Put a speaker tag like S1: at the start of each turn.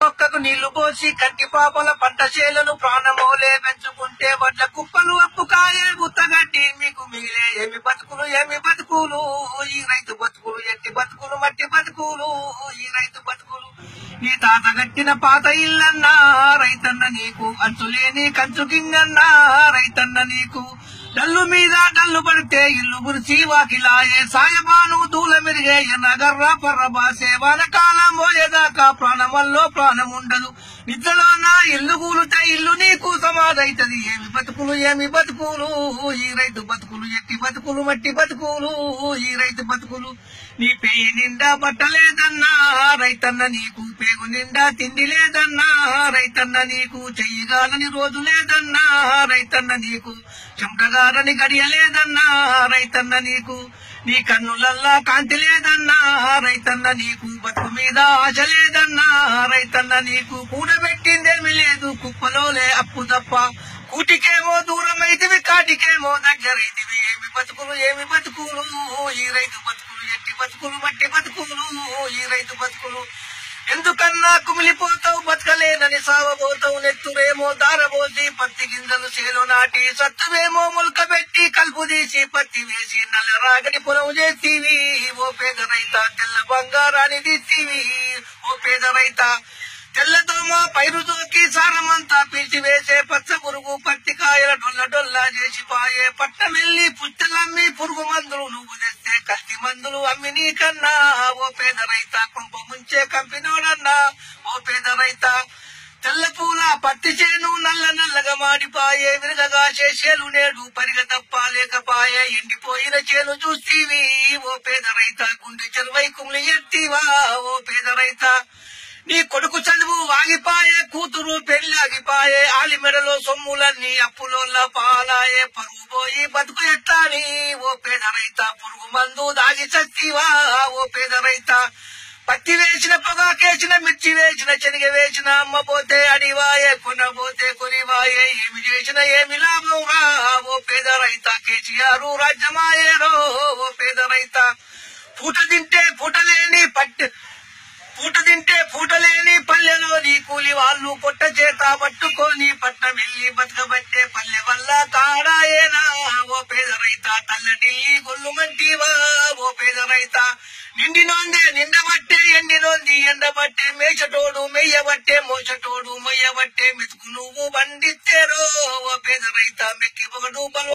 S1: మొక్కకు నీళ్లు పోసి కంటి పాపల పంట చేలను ప్రాణమోలే పెంచుకుంటే వడ్ల కుప్పలు అప్పు కాయే గుత్తగట్టి మీకు మిగిలే ఏమి బతుకులు ఏమి బతుకులు ఈ రైతు బతుకులు ఎట్టి బతుకులు మట్టి బతుకులు ఈ రైతు బతుకులు నీ తాత కట్టిన పాత ఇల్లన్నా రైతన్న నీకు అంచులేని కంచు కింగన్నా రైతన్న నీకు డల్లు మీద డల్లు పడితే ఇల్లు గురిచి వాకిలాయే సాయబాను దూల మెరిగే నగర్ర పర్రబాసే వానకాలం పోయేదాకా ప్రాణమల్లో ప్రాణం ఉండదు నిద్రలో నా ఇల్లు కూలుతే ఇల్లు నీకు సమాధైతది ఏమి బతుకులు ఏమి బతుకులు ఈ రైతు బతుకులు ఎట్టి బతుకులు మట్టి బతుకులు ఈ రైతు బతుకులు నీ పేయి నిండా బట్టలేదన్నా రైతన్న నీకు పేగు నిండా తిండి లేదన్నా రైతన్న నీకు చెయ్యగాలని రోజు లేదన్నా రైతన్న నీకు చెమటగారని గడియలేదన్నా రైతన్న నీకు నీ కన్నులల్లా కాంతి లేదన్నా రైతన్న నీకు బతుకు మీద ఆశ లేదన్నా రైతన్న నీకు కూడబెట్టిందేమి లేదు కుప్పలోలే అప్పు తప్ప కూటికేమో దూరమైతివి కాటికేమో దగ్గరైతివి ఏమి బతుకులు ఏమి బతుకులు ఈ రైతు బతుకులు ఎట్టి బతుకులు మట్టి బతుకులు ఈ రైతు బతుకులు ఎందుకన్నా కుమిలిపోతావు బతకలేనని సావబోతావు నెత్తురేమో దారబోసి పత్తి గింజలు చేలో నాటి సత్తువేమో ములక పెట్టి కలుపు తీసి పత్తి వేసి నల్ల రాగడి పొలం చేస్తీవి ఓ పేద రైత తెల్ల బంగారాన్ని తీస్తీవి ఓ పేద రైత తెల్లదోమ పైరు దోకి సారమంతా పీల్చి వేసే పచ్చ పురుగు పత్తి కాయల డొల్ల డొల్ల చేసి పాయే పట్టమెల్లి పుచ్చలమ్మి పురుగు మందులు నువ్వు తెస్తే కత్తి మందులు అమ్మి నీకన్నా ఓ పేద రైత కొంప ముంచే కంపినోడన్నా ఓ పేద రైత తెల్ల పూల పత్తి చేను నల్ల నల్లగా మాడిపాయే విరగగా చేసేలు నేడు పరిగ తప్ప లేకపాయే ఎండిపోయిన చేను చూస్తీవి ఓ పేద రైత గుండె చెరువై కుమ్లి ఎత్తివా ఓ పేద రైత నీ కొడుకు చదువు ఆగిపాయే కూతురు పెళ్ళాగిపాయే ఆలి మెడలో సొమ్ములన్నీ అప్పులోల్ల పాలాయే పరుగు పోయి బతుకు ఎట్టాని ఓ పేద రైత పురుగు మందు దాగి చచ్చివా ఓ పేద రైత పత్తి వేసిన పొగాకేసిన మిర్చి వేసిన శనగ వేసిన అమ్మ పోతే అడివాయే కొనబోతే కొనివాయే ఏమి చేసిన ఏమి లాభం రా ఓ పేద రైత కేసీఆర్ రాజ్యమాయేరో ఓ పేద రైత పూట తింటే పూట లేని పట్టి పూట తింటే పూటలేని పల్లెలో నీ కూలి వాళ్ళు పొట్ట చేత పట్టుకొని పట్నం వెళ్ళి బతకబట్టే పల్లె వల్ల తాడాయేనా ఓ పేద రైత తల్లడిల్లి గొల్లు మంటివా ఓ పేద రైత నిండినోందే నిండబట్టే ఎండినోంది ఎండబట్టే మేచటోడు మెయ్యబట్టే మోసటోడు మొయ్యబట్టే మెతుకు నువ్వు బండిత్తేరో ఓ పేద రైత మెక్కి పొగడు బలు